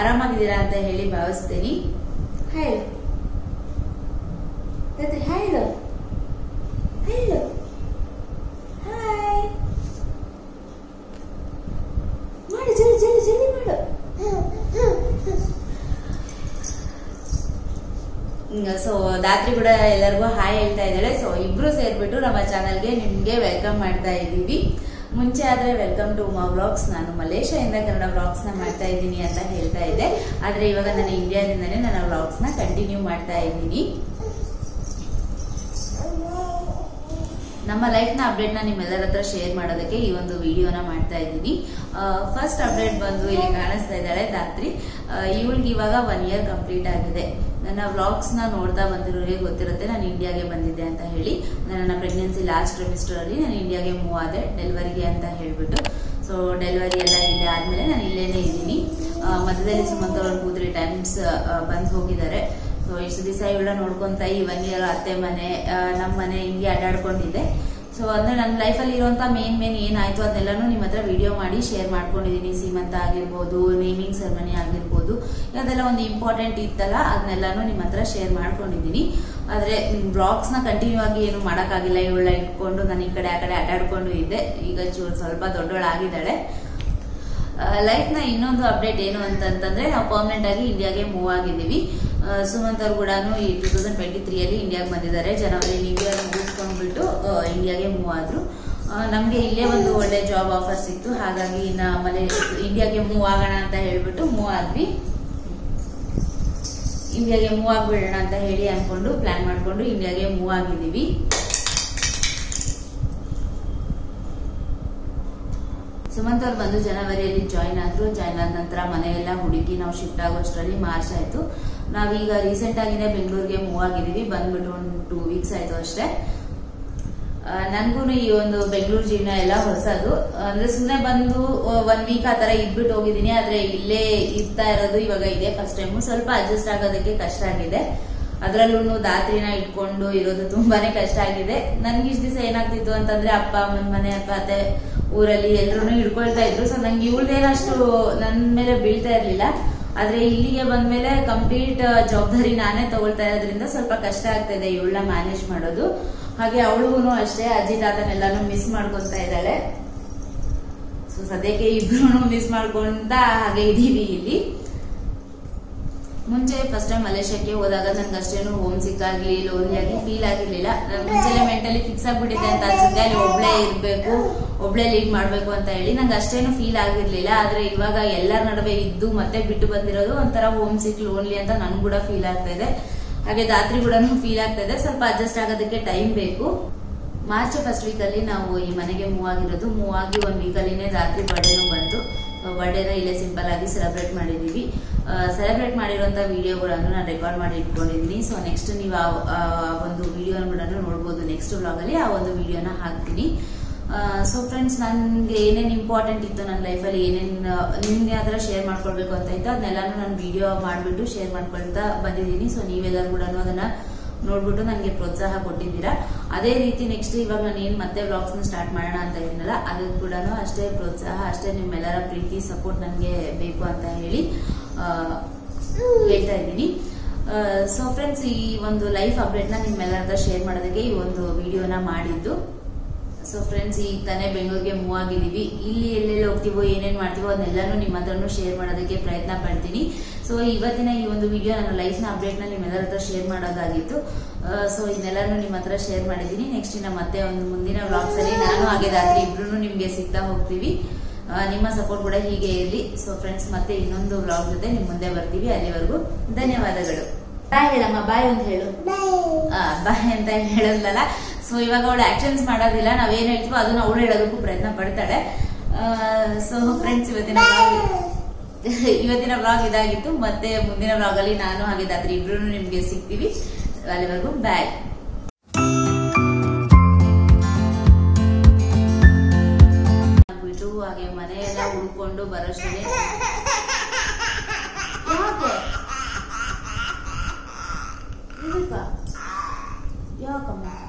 ಆರಾಮಾಗಿದ್ದೀರಾ ಅಂತ ಹೇಳಿ ಭಾವಿಸ್ತೀನಿ ಹೇಳು ಮತ್ತೆ ಹೇಳು ಹೇಳು ಹಾಯ್ ಮಾಡು ಜಲ್ದಿ ಜಲ್ದಿ ಜಲ್ದಿ ಮಾಡು ಸೊ ದಾತ್ರಿ ಕೂಡ ಎಲ್ಲರಿಗೂ ಹಾಯ್ ಹೇಳ್ತಾ ಇದ್ದಾಳೆ ಸೊ ಇಬ್ರು ಸೇರ್ಬಿಟ್ಟು ನಮ್ಮ ಚಾನಲ್ಗೆ ನಿಮ್ಗೆ ವೆಲ್ಕಮ್ ಮಾಡ್ತಾ ಇದ್ದೀವಿ ಮುಂಚೆ ಆದ್ರೆ ವೆಲ್ಕಮ್ ಟು ಉಮಾ ವ್ಲಾಗ್ಸ್ ನಾನು ಮಲೇಷ್ಯಾದಿಂದ ಕನ್ನಡ ವ್ಲಾಗ್ಸ್ ನ ಮಾಡ್ತಾ ಇದ್ದೀನಿ ಅಂತ ಹೇಳ್ತಾ ಇದ್ದೆ ಆದ್ರೆ ಇವಾಗ ನಾನು ಇಂಡಿಯಾದಿಂದನೇ ನನ್ನ ವ್ಲಾಗ್ಸ್ ನ ಕಂಟಿನ್ಯೂ ಮಾಡ್ತಾ ಇದ್ದೀನಿ ನಮ್ಮ ಲೈಫ್ನ ಅಪ್ಡೇಟ್ನ ನಿಮ್ಮೆಲ್ಲರ ಹತ್ರ ಶೇರ್ ಮಾಡೋದಕ್ಕೆ ಈ ಒಂದು ವಿಡಿಯೋನ ಮಾಡ್ತಾ ಇದ್ದೀನಿ ಫಸ್ಟ್ ಅಪ್ಡೇಟ್ ಬಂದು ಇಲ್ಲಿ ಕಾಣಿಸ್ತಾ ಇದ್ದಾಳೆ ದಾತ್ರಿ ಇವಳಿಗೆ ಇವಾಗ ಒನ್ ಇಯರ್ ಕಂಪ್ಲೀಟ್ ಆಗಿದೆ ನನ್ನ ವ್ಲಾಗ್ಸ್ನ ನೋಡ್ತಾ ಬಂದಿರೋರಿಗೆ ಗೊತ್ತಿರುತ್ತೆ ನಾನು ಇಂಡಿಯಾಗೆ ಬಂದಿದ್ದೆ ಅಂತ ಹೇಳಿ ನನ್ನ ಪ್ರೆಗ್ನೆನ್ಸಿ ಲಾಸ್ಟ್ ಟ್ರಿಮಿಸ್ಟರ್ ಅಲ್ಲಿ ನಾನು ಇಂಡಿಯಾಗೆ ಮೂವ್ ಆದೆ ಡೆಲಿವರಿಗೆ ಅಂತ ಹೇಳ್ಬಿಟ್ಟು ಸೊ ಡೆಲಿವರಿ ಎಲ್ಲ ಇಲ್ಲೇ ಆದ್ಮೇಲೆ ನಾನು ಇಲ್ಲೇನೆ ಇದ್ದೀನಿ ಆ, ಮಧ್ಯದಲ್ಲಿ ಸುಮಂತ್ ಅವರು ಟೂ ತ್ರೀ ಟೈಮ್ಸ್ ಬಂದು ಹೋಗಿದ್ದಾರೆ ಸೊ ಇಷ್ಟು ದಿವಸ ಇವಳ ನೋಡ್ಕೊಂತ ಈ ಒನ್ ಇಯರ್ ಅತ್ತೆ ಮನೆ ಆ, ನಮ್ಮ ಮನೆ ಹಿಂಗೆ ಅಡ್ಡಾಡ್ಕೊಂಡಿದ್ದೆ ಸೊ ಅಂದ್ರೆ ನನ್ನ ಲೈಫಲ್ಲಿ ಇರುವಂತ ಮೇನ್ ಮೇನ್ ಏನಾಯ್ತು ಅದನ್ನೆಲ್ಲನೂ ನಿಮ್ಮ ಹತ್ರ ವಿಡಿಯೋ ಮಾಡಿ ಶೇರ್ ಮಾಡ್ಕೊಂಡಿದ್ದೀನಿ ಸೀಮಂತ ಆಗಿರ್ಬೋದು ನೇಮಿಂಗ್ ಸೆರೆಮನಿ ಆಗಿರ್ಬೋದು ಅದೆಲ್ಲ ಒಂದು ಇಂಪಾರ್ಟೆಂಟ್ ಇತ್ತಲ್ಲ ಅದನ್ನೆಲ್ಲಾನು ನಿಮ್ಮ ಹತ್ರ ಶೇರ್ ಮಾಡ್ಕೊಂಡಿದ್ದೀನಿ ಆದ್ರೆ ಬ್ಲಾಗ್ಸ್ ನ ಕಂಟಿನ್ಯೂ ಆಗಿ ಏನು ಮಾಡೋಕ್ಕಾಗಿಲ್ಲ ಇವಳ ಇಟ್ಕೊಂಡು ನಾನು ಈ ಕಡೆ ಆ ಕಡೆ ಅಡ್ಡಾಡ್ಕೊಂಡು ಇದ್ದೆ ಈಗ ಚೂರು ಸ್ವಲ್ಪ ದೊಡ್ಡವಳಾಗಿದ್ದಾಳೆ ಲೈಫ್ ನ ಇನ್ನೊಂದು ಅಪ್ಡೇಟ್ ಏನು ಅಂತಂತಂದ್ರೆ ನಾವು ಪರ್ಮನೆಂಟ್ ಆಗಿ ಇಂಡಿಯಾಗೆ ಮೂವ್ ಆಗಿದ್ದೀವಿ ಆ, ಸುಮಂತ್ ಅವ್ರು ಕೂಡ ಈ ಟೂ ತೌಸಂಡ್ ಟ್ವೆಂಟಿ ತ್ರೀ ಅಲ್ಲಿ ಇಂಡಿಯಾಗೆ ಬಂದಿದ್ದಾರೆ ಜನವರಿ ನ್ಯೂ ಇಯರ್ ಮುಗಿಸ್ಕೊಂಡ್ಬಿಟ್ಟು ಆ, ಇಂಡಿಯಾಗೆ ಮೂವ್ ಆದ್ರು ಆ, ನಮ್ಗೆ ಇಲ್ಲೇ ಒಂದು ಒಳ್ಳೆ ಜಾಬ್ ಆಫರ್ ಸಿಕ್ತು ಹಾಗಾಗಿ ನಾ ಮನೆ ಇಂಡಿಯಾಗೆ ಮೂವ್ ಆಗೋಣ ಅಂತ ಹೇಳ್ಬಿಟ್ಟು ಮೂವ್ ಆದ್ವಿ ಇಂಡಿಯಾಗೆ ಮೂವ್ ಆಗ್ಬಿಡೋಣ ಅಂತ ಹೇಳಿ ಅನ್ಕೊಂಡು ಪ್ಲಾನ್ ಮಾಡ್ಕೊಂಡು ಇಂಡಿಯಾಗೆ ಮೂವ್ ಆಗಿದ್ದೀವಿ ಸುಮಂತ್ ಅವ್ರು ಬಂದು ಜನವರಿಯಲ್ಲಿ ಜಾಯ್ನ್ ಆದ್ರು ಜಾಯ್ನ್ ಆದ ನಂತರ ಮನೆಯೆಲ್ಲ ಹುಡುಕಿ ನಾವು ಶಿಫ್ಟ್ ಆಗೋಷ್ಟರಲ್ಲಿ ಮಾರ್ಚ್ ಆಯ್ತು ನಾವೀಗ ರೀಸೆಂಟ್ ಆಗಿನೇ ಬೆಂಗಳೂರಿಗೆ ಮೂವ್ ಆಗಿದೀವಿ ಬಂದ್ಬಿಟ್ಟು ಒಂದು ಟೂ ವೀಕ್ಸ್ ಆಯ್ತು ಅಷ್ಟೇ ನನ್ಗೂ ಈ ಒಂದು ಬೆಂಗಳೂರು ಜೀವನ ಎಲ್ಲ ಹೊಸದು ಅಂದ್ರೆ ಸುಮ್ಮನೆ ಬಂದು ಒನ್ ವೀಕ್ ಆ ತರ ಇದ್ಬಿಟ್ಟು ಹೋಗಿದ್ದೀನಿ ಆದ್ರೆ ಇಲ್ಲೇ ಇರ್ತಾ ಇರೋದು ಇವಾಗ ಇದೆ ಫಸ್ಟ್ ಟೈಮು ಸ್ವಲ್ಪ ಅಡ್ಜಸ್ಟ್ ಆಗೋದಕ್ಕೆ ಕಷ್ಟ ಆಗಿದೆ ಅದ್ರಲ್ಲೂ ದಾತ್ರಿನ ಇಟ್ಕೊಂಡು ಇರೋದು ತುಂಬಾನೇ ಕಷ್ಟ ಆಗಿದೆ ನನ್ಗೆ ಇಷ್ಟ ದಿವಸ ಏನಾಗ್ತಿತ್ತು ಅಂತಂದ್ರೆ ಅಪ್ಪ ಅಮ್ಮನ ಮನೆ ಅಥವಾ ಅತ್ತೆ ಊರಲ್ಲಿ ಎಲ್ರು ಹಿಡ್ಕೊಳ್ತಾ ಇದ್ರು ಸೊ ನಂಗೆ ಇವಳ್ದೇನಷ್ಟು ನನ್ ಮೇಲೆ ಬೀಳ್ತಾ ಇರ್ಲಿಲ್ಲ ಆದ್ರೆ ಇಲ್ಲಿಗೆ ಬಂದ್ಮೇಲೆ ಕಂಪ್ಲೀಟ್ ಜವಾಬ್ದಾರಿ ನಾನೇ ತಗೊಳ್ತಾ ಇರೋದ್ರಿಂದ ಸ್ವಲ್ಪ ಕಷ್ಟ ಆಗ್ತಾ ಇದೆ ಇವಳನ್ನ ಮ್ಯಾನೇಜ್ ಮಾಡೋದು ಹಾಗೆ ಅವಳಿಗೂ ಅಷ್ಟೇ ಅಜ್ಜಿ ತಾತನೆಲ್ಲಾನು ಮಿಸ್ ಮಾಡ್ಕೊಂತಾ ಇದ್ದಾಳೆ ಸೊ ಸದ್ಯಕ್ಕೆ ಇಬ್ರು ಮಿಸ್ ಮಾಡ್ಕೊಂತ ಹಾಗೆ ಇದೀವಿ ಇಲ್ಲಿ ಮುಂಚೆ ಫಸ್ಟ್ ಟೈಮ್ ಮಲೇಷ್ಯಾಕ್ಕೆ ಹೋದಾಗ ನನ್ಗೆ ಅಷ್ಟೇನು ಹೋಮ್ ಸಿಕ್ ಆಗ್ಲಿ ಲೋನ್ಲಿ ಆಗಿ ಫೀಲ್ ಆಗಿರ್ಲಿಲ್ಲ ನನ್ ಮುಂಚೆಲೆ ಮೆಂಟಲಿ ಫಿಕ್ಸ್ ಆಗ್ಬಿಟ್ಟಿದೆ ಅಂತ ಅನ್ಸುತ್ತೆ ಅಲ್ಲಿ ಒಬ್ಳೆ ಇರ್ಬೇಕು ಒಬ್ಳೆ ಲೀಡ್ ಮಾಡ್ಬೇಕು ಅಂತ ಹೇಳಿ ನಂಗೆ ಅಷ್ಟೇನು ಫೀಲ್ ಆಗಿರ್ಲಿಲ್ಲ ಆದ್ರೆ ಇವಾಗ ಎಲ್ಲರ ನಡುವೆ ಇದ್ದು ಮತ್ತೆ ಬಿಟ್ಟು ಬಂದಿರೋದು ಒಂಥರ ಹೋಮ್ ಸಿಕ್ ಲೋನ್ಲಿ ಅಂತ ನನ್ ಕೂಡ ಫೀಲ್ ಆಗ್ತಾ ಇದೆ ಹಾಗೆ ದಾತ್ರಿ ಕೂಡ ಫೀಲ್ ಆಗ್ತಾ ಇದೆ ಸ್ವಲ್ಪ ಅಡ್ಜಸ್ಟ್ ಆಗೋದಕ್ಕೆ ಟೈಮ್ ಬೇಕು ಮಾರ್ಚ್ ಫಸ್ಟ್ ವೀಕ್ ಅಲ್ಲಿ ನಾವು ಈ ಮನೆಗೆ ಮೂವ್ ಆಗಿರೋದು ಮೂವ್ ಆಗಿ ಒಂದ್ ವೀಕ್ ಅಲ್ಲಿನೇ ರಾತ್ರಿ ಬರ್ಡೇನು ಬಂತು ಬರ್ಡೇನ ಇಲ್ಲೇ ಸಿಂಪಲ್ ಆಗಿ ಸೆಲೆಬ್ರೇಟ್ ಮಾಡಿದೀವಿ ಸೆಲೆಬ್ರೇಟ್ ಮಾಡಿರುವಂತ ವಿಡಿಯೋಗಳನ್ನು ನಾನು ರೆಕಾರ್ಡ್ ಮಾಡಿ ಇಟ್ಕೊಂಡಿದ್ದೀನಿ ಸೊ ನೆಕ್ಸ್ಟ್ ನೀವು ಆ ಆ ಒಂದು ವಿಡಿಯೋನ ಕೂಡ ನೋಡ್ಬೋದು ನೆಕ್ಸ್ಟ್ ವ್ಲಾಗ್ ಅಲ್ಲಿ ಆ ಒಂದು ವಿಡಿಯೋನ ಹಾಕ್ತೀನಿ ಸೊ ಫ್ರೆಂಡ್ಸ್ ನನ್ಗೆ ಏನೇನ್ ಇಂಪಾರ್ಟೆಂಟ್ ಇತ್ತು ನನ್ನ ಲೈಫಲ್ಲಿ ಏನೇನ್ ನಿಮ್ಗೆ ಯಾವ್ದಾರ ಶೇರ್ ಮಾಡ್ಕೊಳ್ಬೇಕು ಅಂತ ಇತ್ತು ಅದನ್ನೆಲ್ಲಾನು ನಾನು ವಿಡಿಯೋ ಮಾಡ್ಬಿಟ್ಟು ಶೇರ್ ಮಾಡ್ಕೊಳ್ತಾ ಬಂದಿದ್ದೀನಿ ಸೊ ನೀವೆಲ್ಲರೂ ಕೂಡ ಅದನ್ನ ನೋಡ್ಬಿಟ್ಟು ನನಗೆ ಪ್ರೋತ್ಸಾಹ ಕೊಟ್ಟಿದ್ದೀರಾ ಅದೇ ರೀತಿ ನೆಕ್ಸ್ಟ್ ಇವಾಗ ನಾನು ಏನ್ ಮತ್ತೆ ವ್ಲಾಗ್ಸ್ ನ ಸ್ಟಾರ್ಟ್ ಮಾಡೋಣ ಅಂತ ಇದೀನಲ್ಲ ಅದಕ್ಕೆ ಕೂಡ ಅಷ್ಟೇ ಪ್ರೋತ್ಸಾಹ ಅಷ್ಟೇ ನಿಮ್ಮೆಲ್ಲರ ಪ್ರೀತಿ ಸಪೋರ್ಟ್ ನನಗೆ ಬೇಕು ಅಂತ ಹೇಳಿ ಆ, ಹೇಳ್ತಾ ಇದ್ದೀನಿ ಸೊ ಫ್ರೆಂಡ್ಸ್ ಈ ಒಂದು ಲೈಫ್ ಅಪ್ಡೇಟ್ ನ ನಿಮ್ಮೆಲ್ಲರ ಹತ್ರ ಶೇರ್ ಮಾಡೋದಕ್ಕೆ ಈ ಒಂದು ವಿಡಿಯೋನ ಮಾಡಿದ್ದು ಸೊ ಫ್ರೆಂಡ್ಸ್ ಈಗ ತಾನೇ ಬೆಂಗಳೂರಿಗೆ ಮೂವ್ ಆಗಿದೀವಿ ಇಲ್ಲಿ ಎಲ್ಲೆಲ್ಲಿ ಹೋಗ್ತೀವೋ ಏನೇನ್ ಮಾಡ್ತೀವೋ ಅದನ್ನೆಲ್ಲಾನು ನಿಮ್ಮ ಹತ್ರನೂ ಶೇರ್ ಮಾಡೋದಕ್ಕೆ ಪ್ರಯತ್ನ ಪಡ್ತೀನಿ ಸೊ ಇವತ್ತಿನ ಈ ಒಂದು ವಿಡಿಯೋ ನನ್ನ ಲೈಫ್ ನ ಅಪ್ಡೇಟ್ ನ ನಿಮ್ಮೆಲ್ಲರ ಹತ್ರ ಶೇರ್ ಮಾಡೋದಾಗಿತ್ತು ಸೊ ಇದನ್ನೆಲ್ಲಾನು ನಿಮ್ಮ ಹತ್ರ ಶೇರ್ ಮಾಡಿದ್ದೀನಿ ನೆಕ್ಸ್ಟ್ ಇನ್ನ ಮತ್ತೆ ಒಂದು ಮುಂದಿನ ವ್ಲಾಗ್ಸ್ ಅಲ್ಲಿ ನಾನು ಹಾಗೆ ರಾತ್ರಿ ಇಬ್ರು ನಿಮ್ಗೆ ಸಿಗ್ತಾ ಹೋಗ್ತೀವಿ ಆ, ನಿಮ್ಮ ಸಪೋರ್ಟ್ ಕೂಡ ಹೀಗೆ ಇರಲಿ ಸೊ ಫ್ರೆಂಡ್ಸ್ ಮತ್ತೆ ಇನ್ನೊಂದು ವ್ಲಾಗ್ ಜೊತೆ ನಿಮ್ ಮುಂದೆ ಬರ್ತೀವಿ ಅಲ್ಲಿವರೆಗೂ ಧನ್ಯವಾದಗಳು ಬಾಯ್ ಹೇಳಮ್ಮ ಬಾಯ್ ಅಂತ ಹೇಳು ಆ, ಬಾಯ್ ಅಂತ ಹೇಳೋದಲ್ಲ ಸೊ ಇವಾಗ ಅವಳು ಆಕ್ಷನ್ಸ್ ಮಾಡೋದಿಲ್ಲ ನಾವೇನ್ ಹೇಳ್ತೀವೋ ಅದನ್ನ ಅವಳು ಹೇಳೋದಕ್ಕೂ ಪ್ರಯತ್ನ ಪಡ್ತಾಳೆ ಸೊ ಫ್ರೆಂಡ್ಸ್ ಇವತ್ತಿನ vlog ಇವತ್ತಿನ ವ್ಲಾಗ್ ಇದಾಗಿತ್ತು ಮತ್ತೆ ಮುಂದಿನ ವ್ಲಾಗ್ ಅಲ್ಲಿ ನಾನು ಹಾಗೆ ದಾತ್ರಿ ಇಬ್ರು ನಿಮ್ಗೆ ಸಿಗ್ತೀವಿ ಅಲ್ಲಿವರೆಗೂ ಬಾಯ್ ಬಿಟ್ಟು ಹಾಗೆ ಮನೆಯೆಲ್ಲ ಹುಡ್ಕೊಂಡು ಬರೋಷ್ಟೇ ಯಾಕೆ ಇದಕ್ಕ? ಯಾಕಮ್ಮ